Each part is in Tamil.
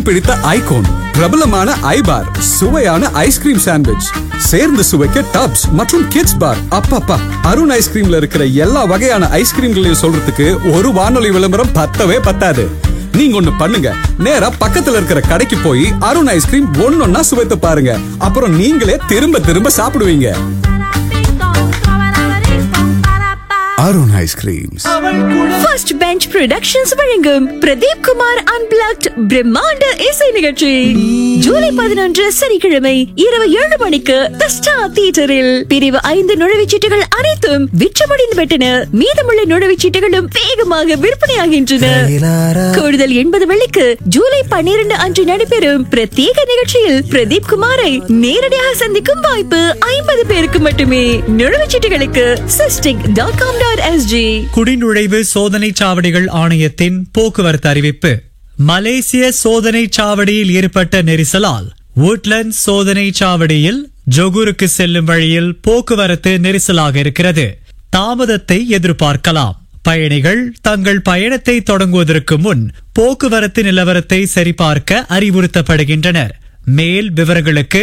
பிடித்த ஐகோன் பிரபலமான ஐபார் சுவையான ஐஸ்கிரீம் சாண்ட்விச் சேர்ந்து சுவைக்க டப்ஸ் மற்றும் கிட்ஸ் பார் அப்பப்பா அருண் ஐஸ்கிரீம்ல இருக்கிற எல்லா வகையான ஐஸ்கிரீம்களையும் சொல்றதுக்கு ஒரு வானொலி விளம்பரம் பத்தவே பத்தாது நீங்க ஒண்ணு பண்ணுங்க நேரா பக்கத்துல இருக்கிற கடைக்கு போய் அருண் ஐஸ்கிரீம் ஒன்னொன்னா சுவைத்து பாருங்க அப்புறம் நீங்களே திரும்ப திரும்ப சாப்பிடுவீங்க Arun ice creams first bench productions வழங்கும் பிரதீப் குமார் அன்பிளாக்ட் பிரம்மாண்ட இசை நிகழ்ச்சி ஜூலை பதினொன்று சனிக்கிழமை இரவு ஏழு மணிக்கு தி ஸ்டார் தியேட்டரில் பிரிவு ஐந்து நுழைவுச்சீட்டுகள் அனைத்தும் விற்றமடைந்து விட்டன மீதமுள்ள நுழைவுச்சீட்டுகளும் வேகமாக விற்பனையாகின்றன கூடுதல் எண்பது வெள்ளிக்கு ஜூலை பன்னிரண்டு அன்று நடைபெறும் பிரத்யேக நிகழ்ச்சியில் பிரதீப் குமாரை நேரடியாக சந்திக்கும் வாய்ப்பு ஐம்பது பேருக்கு மட்டுமே நுழைவுச்சீட்டுகளுக்கு SISTIC dot com dot SG குடிநுழைவு சோதனை சாவடிகள் ஆணையத்தின் போக்குவரத்து அறிவிப்பு மலேசிய சோதனை சாவடியில் ஏற்பட்ட நெரிசலால் woodlands சோதனை சாவடியில் ஜொகூருக்கு செல்லும் வழியில் போக்குவரத்து நெரிசலாக இருக்கிறது தாமதத்தை எதிர்பார்க்கலாம் பயணிகள் தங்கள் பயணத்தை தொடங்குவதற்கு முன் போக்குவரத்து நிலவரத்தை சரிபார்க்க அறிவுறுத்தப்படுகின்றனர் மேல் விவரங்களுக்கு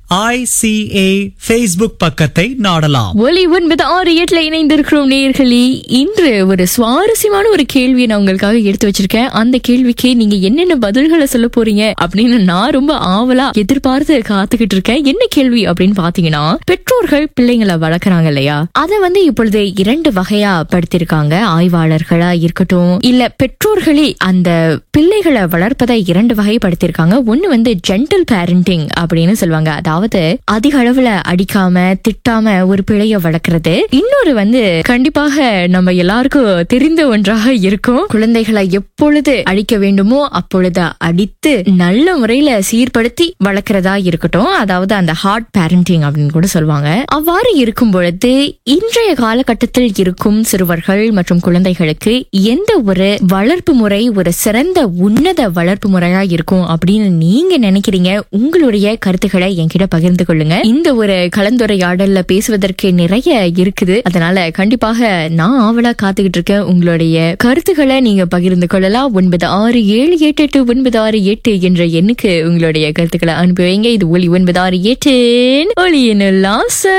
ஐசிஏ ஃபேஸ்புக் பக்கத்தை நாடலாம் ஒலி ஒன்பது ஆறு எட்டுல இணைந்திருக்கிறோம் நேர்களே இன்று ஒரு சுவாரஸ்யமான ஒரு கேள்வியை நான் உங்களுக்காக எடுத்து வச்சிருக்கேன் அந்த கேள்விக்கு நீங்க என்னென்ன பதில்களை சொல்ல போறீங்க அப்படின்னு நான் ரொம்ப ஆவலா எதிர்பார்த்து காத்துக்கிட்டு இருக்கேன் என்ன கேள்வி அப்படின்னு பாத்தீங்கன்னா பெற்றோர்கள் பிள்ளைங்களை வளர்க்குறாங்க இல்லையா அதை வந்து இப்பொழுது இரண்டு வகையா படுத்திருக்காங்க ஆய்வாளர்களா இருக்கட்டும் இல்ல பெற்றோர்களே அந்த பிள்ளைகளை வளர்ப்பதை இரண்டு வகைப்படுத்திருக்காங்க ஒண்ணு வந்து ஜென்டல் பேரண்டிங் அப்படின்னு சொல்லுவாங்க அதாவது அதிக அளவுல அடிக்காம திட்டாம ஒரு பிள்ளைய வளர்க்கறது இன்னொரு வந்து கண்டிப்பாக நம்ம எல்லாருக்கும் தெரிந்த ஒன்றாக இருக்கும் குழந்தைகளை எப்பொழுது அழிக்க வேண்டுமோ அப்பொழுது அடித்து நல்ல முறையில சீர்படுத்தி வளர்க்கறதா இருக்கட்டும் அதாவது அந்த ஹார்ட் பேரண்டிங் அப்படின்னு கூட சொல்லுவாங்க அவ்வாறு இருக்கும் பொழுது இன்றைய காலகட்டத்தில் இருக்கும் சிறுவர்கள் மற்றும் குழந்தைகளுக்கு எந்த ஒரு வளர்ப்பு முறை ஒரு சிறந்த உன்னத வளர்ப்பு முறையா இருக்கும் அப்படின்னு நீங்க நினைக்கிறீங்க உங்களுடைய கருத்துக்களை என்கிட்ட பகிர்ந்து கொள்ளுங்க இந்த ஒரு கலந்துரையாடல்ல பேசுவதற்கு நிறைய இருக்குது அதனால கண்டிப்பாக நான் ஆவலா காத்துக்கிட்டு இருக்கேன் உங்களுடைய கருத்துக்களை நீங்க பகிர்ந்து கொள்ளலாம் ஒன்பது ஆறு ஏழு எட்டு எட்டு ஒன்பது ஆறு எட்டு என்ற எண்ணுக்கு உங்களுடைய கருத்துக்களை அனுப்பி வைங்க இது ஒலி ஒன்பது ஆறு எட்டு ஒலியின் உல்லாச